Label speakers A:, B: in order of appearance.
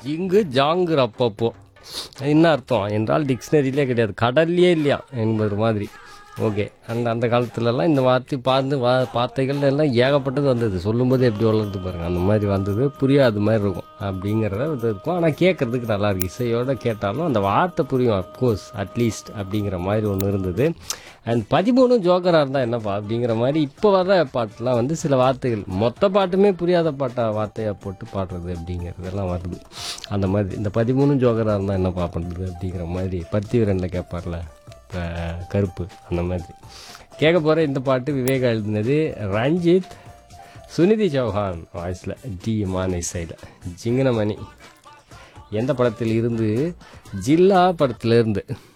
A: ஜிங்கு ஜாங்குற அப்பப்போ என்ன அர்த்தம் என்றால் டிக்ஷனரியிலே கிடையாது கடல்லையே இல்லையா என்பது மாதிரி ஓகே அந்த அந்த காலத்துலலாம் இந்த வார்த்தை பார்த்து வா வார்த்தைகள் எல்லாம் ஏகப்பட்டது வந்தது சொல்லும்போது எப்படி வளர்ந்து பாருங்க அந்த மாதிரி வந்தது புரியாத மாதிரி இருக்கும் அப்படிங்கிறத இது இருக்கும் ஆனால் கேட்கறதுக்கு நல்லா இருக்கு இசையோட கேட்டாலும் அந்த வார்த்தை புரியும் அப்கோர்ஸ் அட்லீஸ்ட் அப்படிங்கிற மாதிரி ஒன்று இருந்தது அண்ட் பதிமூணு ஜோக்கராக இருந்தால் என்னப்பா அப்படிங்கிற மாதிரி இப்போ வர பாட்டுலாம் வந்து சில வார்த்தைகள் மொத்த பாட்டுமே புரியாத பாட்டா வார்த்தையாக போட்டு பாடுறது அப்படிங்கிறதெல்லாம் வருது அந்த மாதிரி இந்த பதிமூணு ஜோக்கராக இருந்தால் என்னப்பா பண்ணுறது அப்படிங்கிற மாதிரி பருத்தி வீரனில் கேட்பார்ல இப்போ கருப்பு அந்த மாதிரி கேட்க போகிற இந்த பாட்டு விவேகா எழுதினது ரஞ்சித் சுனிதி சௌஹான் வாய்ஸில் டி மான இசையில் ஜிங்கனமணி எந்த படத்தில் இருந்து ஜில்லா படத்துல இருந்து